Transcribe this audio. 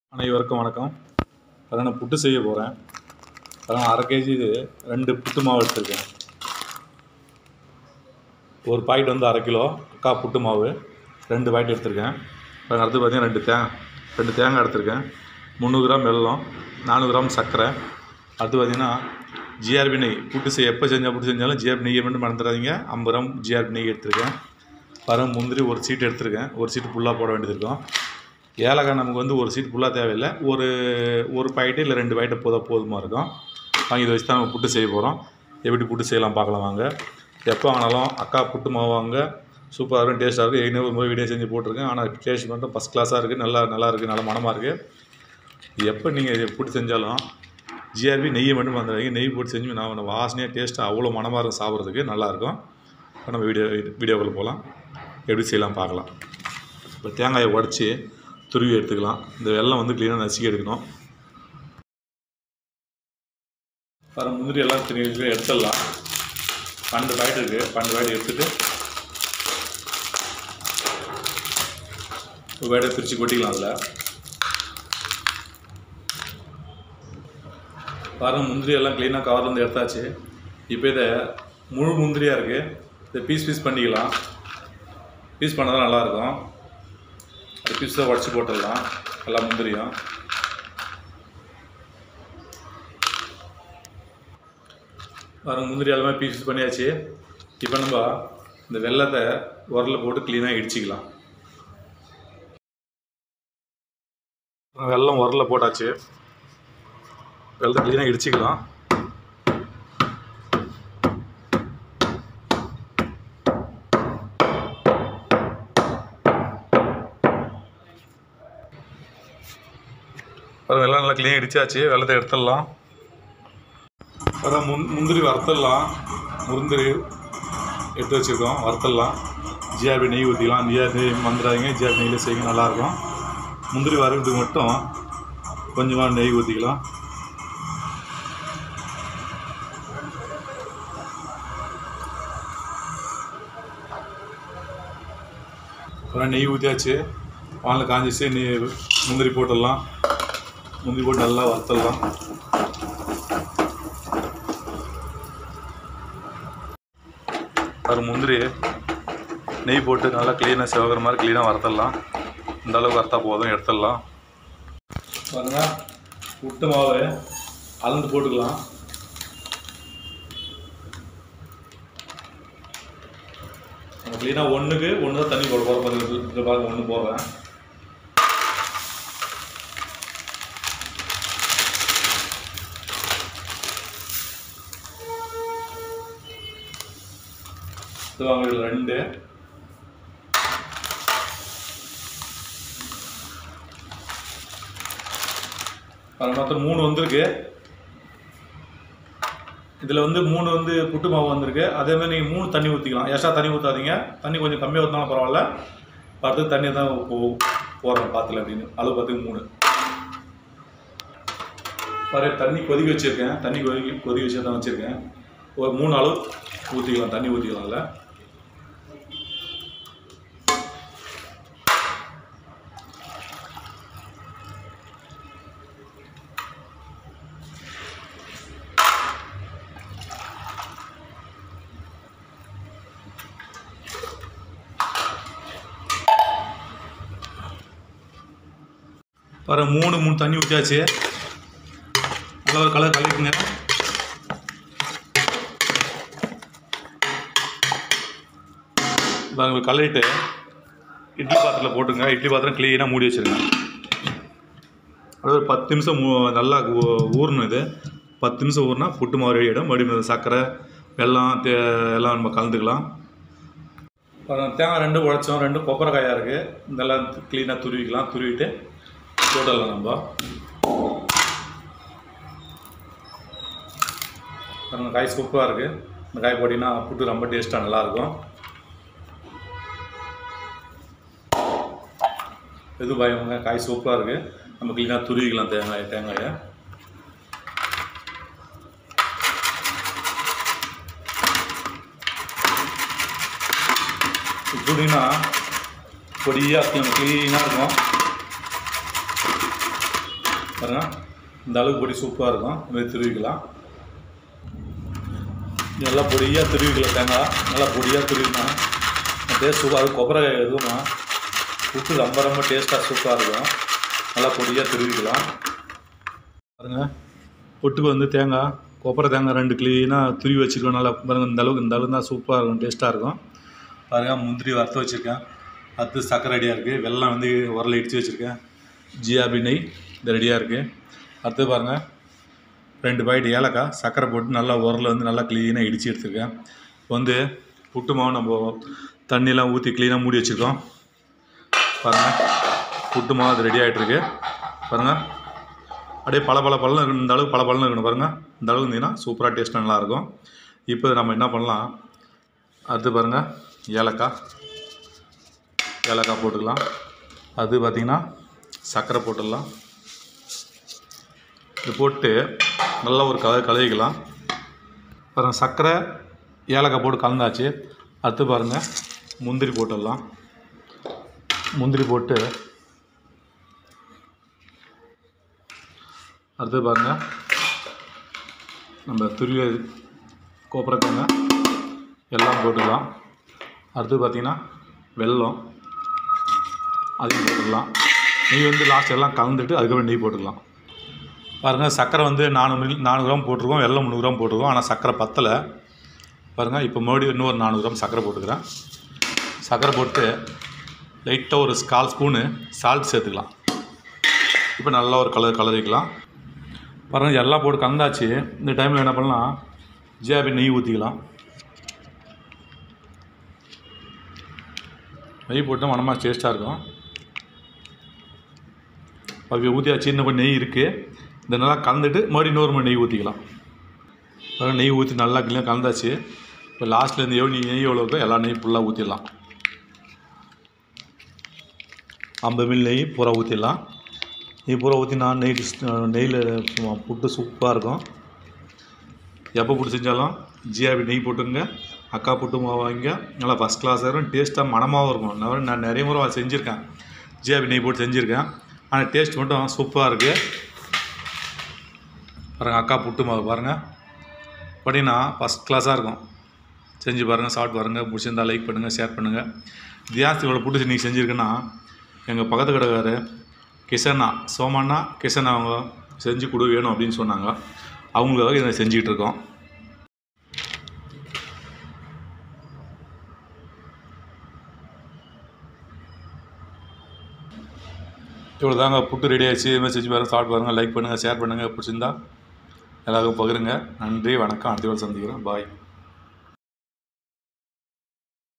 அனைவருக்கும் வணக்கம் அதான் நான் புட்டு செய்ய போகிறேன் அதான் அரை கேஜி இது ரெண்டு புட்டு மாவு எடுத்திருக்கேன் ஒரு பாக்கெட் வந்து அரை கிலோ அக்கா புட்டு மாவு ரெண்டு பாக்கெட் எடுத்திருக்கேன் அப்புறம் அடுத்து பார்த்தீங்கன்னா ரெண்டு தே ரெண்டு தேங்காய் எடுத்திருக்கேன் முந்நூறு கிராம் வெல்லம் நானூறு கிராம் சர்க்கரை அடுத்து பார்த்தீங்கன்னா ஜிஆர்பி நெய் புட்டு செய்ய எப்போ செஞ்சால் புட்டு செஞ்சாலும் ஜிஆர்பி நெய்யை மட்டும் மறந்துடாதீங்க ஐம்பது கிராம் ஜிஆர்பி நெய் எடுத்திருக்கேன் பரம் முந்திரி ஒரு சீட் எடுத்திருக்கேன் ஒரு சீட்டு ஃபுல்லாக போட வேண்டியது இருக்கும் ஏலக்காய் நமக்கு வந்து ஒரு சீட் ஃபுல்லாக தேவையில்லை ஒரு ஒரு பாக்கெட்டு இல்லை ரெண்டு பாக்கெட்டு போதும் போதுமாக இருக்கும் வாங்கி இதை வச்சு தான் நம்ம புட்டு செய்ய போகிறோம் எப்படி புட்டு செய்யலாம் பார்க்கலாம் வாங்க எப்போ வாங்கினாலும் அக்கா புட்டு மாவு வாங்க சூப்பராக இருக்கும் டேஸ்ட்டாக இருக்குது ஏற்கனவே ஒரு முறை வீடியோ செஞ்சு போட்டிருக்கேன் ஆனால் டேஸ்ட் மட்டும் ஃபஸ்ட் கிளாஸாக இருக்குது நல்லா நல்லா இருக்குது நல்ல மனமாக இருக்குது எப்போ நீங்கள் புட்டு செஞ்சாலும் ஜிஆர்பி நெய்யை மட்டும் வந்துடுறீங்க நெய் போட்டு செஞ்சு நான் வாசனையாக டேஸ்ட்டாக அவ்வளோ மனமாக இருக்கும் சாப்பிட்றதுக்கு நல்லாயிருக்கும் இப்போ நம்ம வீடியோ வீடியோக்குள்ளே போகலாம் எப்படி செய்யலாம் பார்க்கலாம் இப்போ தேங்காயை உடச்சி துருவி எடுத்துக்கலாம் இந்த வெல்லம் வந்து க்ளீனாக நசுக்கி எடுக்கணும் வர முந்திரி எல்லாம் திணி எடுத்துடலாம் பன்னெண்டு பாக்கெட் இருக்குது பன்னெண்டு பாக்கெட் எடுத்துட்டு ஒரு பாக்கெட்டை பிரித்து கொட்டிக்கலாம் அதில் பாருங்க முந்திரி எல்லாம் க்ளீனாக கவர்லேருந்து எடுத்தாச்சு இப்போ இதை முழு முந்திரியாக இருக்குது இதை பீஸ் பீஸ் பண்ணிக்கலாம் பீஸ் பண்ணால் தான் நல்லாயிருக்கும் அது பீஸாக உடச்சி போட்டுடலாம் எல்லா முந்திரியும் பாருங்க முந்திரி எல்லாமே பீஸ் பண்ணியாச்சு இப்போ நம்ம இந்த வெள்ளத்தை உரலில் போட்டு க்ளீனாக இடிச்சிக்கலாம் வெள்ளம் உரலில் போட்டாச்சு வெள்ளத்தை க்ளீனாக இடிச்சிக்கலாம் அது வெள்ளம் நல்லா க்ளீனாக இடிச்சாச்சு வெள்ளத்தை எடுத்துடலாம் அதான் முன் முந்திரி வறுத்துடலாம் முந்திரி எடுத்து வச்சுருக்கோம் வறுத்துடலாம் ஜிஆர்பி நெய் ஊற்றிக்கலாம் ஜிஆர்பி நெய் வந்துடாதீங்க ஜிஆர்பி நெய்யில் செய்யுங்க நல்லாயிருக்கும் முந்திரி வறுக்கிறதுக்கு மட்டும் கொஞ்சமாக நெய் ஊற்றிக்கலாம் அப்புறம் நெய் ஊற்றியாச்சு வானில் காஞ்சிச்சு நெய் முந்திரி போட்டுடலாம் முந்திரி போட்டு நல்லா வறுத்துடலாம் ஒரு முந்திரி நெய் போட்டு நல்லா க்ளீனாக சிவகிற மாதிரி க்ளீனாக வறுத்துடலாம் இந்த அளவுக்கு வறுத்தா போதும் எடுத்துடலாம் பாருங்க புட்டு மாவு அளந்து போட்டுக்கலாம் நம்ம க்ளீனாக ஒன்றுக்கு ஒன்று தான் தண்ணி போட போகிறோம் இதில் பாருங்க ஒன்று போடுறேன் இது வாங்க இதில் ரெண்டு அது மொத்தம் மூணு வந்திருக்கு இதில் வந்து மூணு வந்து புட்டு மாவு வந்திருக்கு அதே மாதிரி நீங்கள் மூணு தண்ணி ஊற்றிக்கலாம் எக்ஸ்ட்ரா தண்ணி ஊற்றாதீங்க தண்ணி கொஞ்சம் கம்மியாக ஊற்றினாலும் பரவாயில்ல அடுத்து தண்ணி தான் போ போடுறேன் பாத்தில் அப்படின்னு அளவு பார்த்துக்கு மூணு பாரு தண்ணி கொதிக்க வச்சுருக்கேன் தண்ணி கொதிக்க கொதிக்க வச்சு தான் வச்சுருக்கேன் ஒரு மூணு அளவு ஊற்றிக்கலாம் தண்ணி ஊற்றிக்கலாம்ல பாரு மூணு மூணு தண்ணி ஊற்றியாச்சு நல்லா ஒரு கலர் கலக்குங்க பாருங்க கலரிட்டு இட்லி பாத்திரத்தில் போட்டுங்க இட்லி பாத்திரம் க்ளீனாக மூடி வச்சுருங்க அது ஒரு பத்து நிமிஷம் மூ- நல்லா ஊ- ஊறணும் இது பத்து நிமிஷம் ஊறினா புட்டு மாவு ரெடி ஆகிடும் மறுபடியும் சர்க்கரை வெல்லம் தே எல்லாம் நம்ம கலந்துக்கலாம் அப்புறம் தேங்காய் ரெண்டு உடைச்சோம் ரெண்டு கொப்பரைக்காயாக இருக்குது இதெல்லாம் க்ளீனாக துருவிக்கலாம் துருவிட்டு போட்டுடலாம் நம்ம பாருங்க காய் சூப்பராக இருக்குது இந்த காய் போட்டிங்கன்னா புட்டு ரொம்ப டேஸ்ட்டாக நல்லாயிருக்கும் எது பயங்க காய் சூப்பராக இருக்குது நம்ம க்ளீனாக துருவிக்கலாம் தேங்காய் தேங்காயை துணினா பொடியாக க்ளீனாக இருக்கும் பாருங்க இந்த அளவுக்கு பொடி சூப்பராக இருக்கும் இந்த மாதிரி துருவிக்கலாம் நல்லா பொடியாக துருவிக்கலாம் தேங்காய் நல்லா பொடியாக துருவிக்கலாம் டேஸ்ட் சூப்பர் அது கொப்பரை எதுவுமா புட்டு ரொம்ப ரொம்ப டேஸ்ட்டாக சூப்பராக இருக்கும் நல்லா பொடியாக துருவிக்கலாம் பாருங்க புட்டுக்கு வந்து தேங்காய் கொப்பரை தேங்காய் ரெண்டு க்ளீனாக துருவி வச்சுருக்கோம் நல்லா பாருங்க இந்த அளவுக்கு இந்த அளவுக்கு தான் சூப்பராக இருக்கும் டேஸ்ட்டாக இருக்கும் பாருங்க முந்திரி வறுத்து வச்சுருக்கேன் அடுத்து சக்கரை ரெடியாக இருக்குது வெல்லம் வந்து உரல இடித்து வச்சுருக்கேன் ஜிஆபி நெய் இது ரெடியாக இருக்குது அடுத்து பாருங்கள் ரெண்டு பாக்கெட் ஏலக்காய் சக்கரை போட்டு நல்லா உரல வந்து நல்லா க்ளீனாக இடித்து எடுத்துருக்கேன் இப்போ வந்து புட்டு மாவு நம்ம தண்ணியெலாம் ஊற்றி க்ளீனாக மூடி வச்சுருக்கோம் பாருங்கள் புட்டு மாவு அது ரெடி ஆகிட்டுருக்கு பாருங்கள் அப்படியே பல பல பழம் இருக்கணும் இந்த அளவுக்கு பல பழம் இருக்கணும் பாருங்கள் இந்த அளவுக்கு இருந்தீங்கன்னா சூப்பராக டேஸ்ட்டாக நல்லாயிருக்கும் இப்போ நம்ம என்ன பண்ணலாம் அடுத்து பாருங்கள் ஏலக்காய் ஏலக்காய் போட்டுக்கலாம் அது பார்த்திங்கன்னா சர்க்கரை போட்டுடலாம் இது போட்டு நல்லா ஒரு கல கலவிக்கலாம் பாருங்கள் சர்க்கரை ஏலக்காய் போட்டு கலந்தாச்சு அடுத்து பாருங்கள் முந்திரி போட்டுடலாம் முந்திரி போட்டு அடுத்து பாருங்கள் நம்ம துருவிய கோப்பரத்தங்க எல்லாம் போட்டுக்கலாம் அடுத்து பார்த்திங்கன்னா வெல்லம் அதையும் போட்டுக்கலாம் நெய் வந்து லாஸ்ட் எல்லாம் கலந்துட்டு அதுக்கப்புறம் நெய் போட்டுக்கலாம் பாருங்கள் சர்க்கரை வந்து நானூறு மில்லி நானூறு கிராம் போட்டிருக்கோம் வெல்லம் முந்நூறு கிராம் போட்டிருக்கோம் ஆனால் சர்க்கரை பத்தலை பாருங்கள் இப்போ மறுபடியும் இன்னொரு நானூறு கிராம் சர்க்கரை போட்டுக்கிறேன் சர்க்கரை போட்டு லைட்டாக ஒரு கால் ஸ்பூனு சால்ட் சேர்த்துக்கலாம் இப்போ நல்லா ஒரு கலர் கலர் வைக்கலாம் பாருங்கள் எல்லாம் போட்டு கலந்தாச்சு இந்த டைமில் என்ன பண்ணலாம் ஜியாபி நெய் ஊற்றிக்கலாம் நெய் போட்டால் மனமாக டேஸ்ட்டாக இருக்கும் அது ஊற்றியாச்சு இன்னும் கொஞ்சம் நெய் இருக்குது இந்த நல்லா கலந்துட்டு மறுபடியும் இன்னொரு மணி நெய் ஊற்றிக்கலாம் பாருங்க நெய் ஊற்றி நல்லா கிளீனாக கலந்தாச்சு இப்போ லாஸ்ட்டில் இந்த எவ்வளோ நெய் எவ்வளோ இருக்கோ எல்லா நெய் ஃபுல்லாக ஊற்றிடலாம் ஐம்பது மில் நெய் பூரா ஊற்றிடலாம் நெய் பூரா ஊற்றி நான் நெய் டிஸ் நெய்யில் புட்டு சூப்பராக இருக்கும் எப்போ புட்டு செஞ்சாலும் ஜிஆர்பி நெய் போட்டுங்க அக்கா புட்டு மாவு வாங்க நல்லா ஃபஸ்ட் கிளாஸாக இருக்கும் டேஸ்ட்டாக மனமாகவும் இருக்கும் நான் நான் நிறைய முறை செஞ்சுருக்கேன் ஜிஆர்பி நெய் போட்டு செஞ்சுருக்கேன் ஆனால் டேஸ்ட் மட்டும் சூப்பராக இருக்குது பாருங்கள் அக்கா புட்டு மாவு பாருங்கள் பார்த்தீங்கன்னா ஃபஸ்ட் கிளாஸாக இருக்கும் செஞ்சு பாருங்கள் சாப்பிட்டு பாருங்கள் பிடிச்சிருந்தா லைக் பண்ணுங்கள் ஷேர் பண்ணுங்கள் தியாஸ்தியோட புட்டு நீங்கள் செஞ்சுருக்குன்னா எங்கள் பக்கத்து கடைக்காரு கிஷனா சோமண்ணா கிஷன் அவங்க செஞ்சு கொடு வேணும் அப்படின்னு சொன்னாங்க அவங்களுக்காக இதை செஞ்சுக்கிட்டு இருக்கோம் இவ்வளோ தாங்க புட்டு ரெடி ஆயிடுச்சு இது மாதிரி செஞ்சு பாருங்கள் சாப்பிட்டு பாருங்கள் லைக் பண்ணுங்கள் ஷேர் பண்ணுங்கள் பிடிச்சிருந்தா எல்லாருக்கும் பகிருங்க நன்றி வணக்கம் அடுத்த வேலை சந்திக்கிறேன் பாய்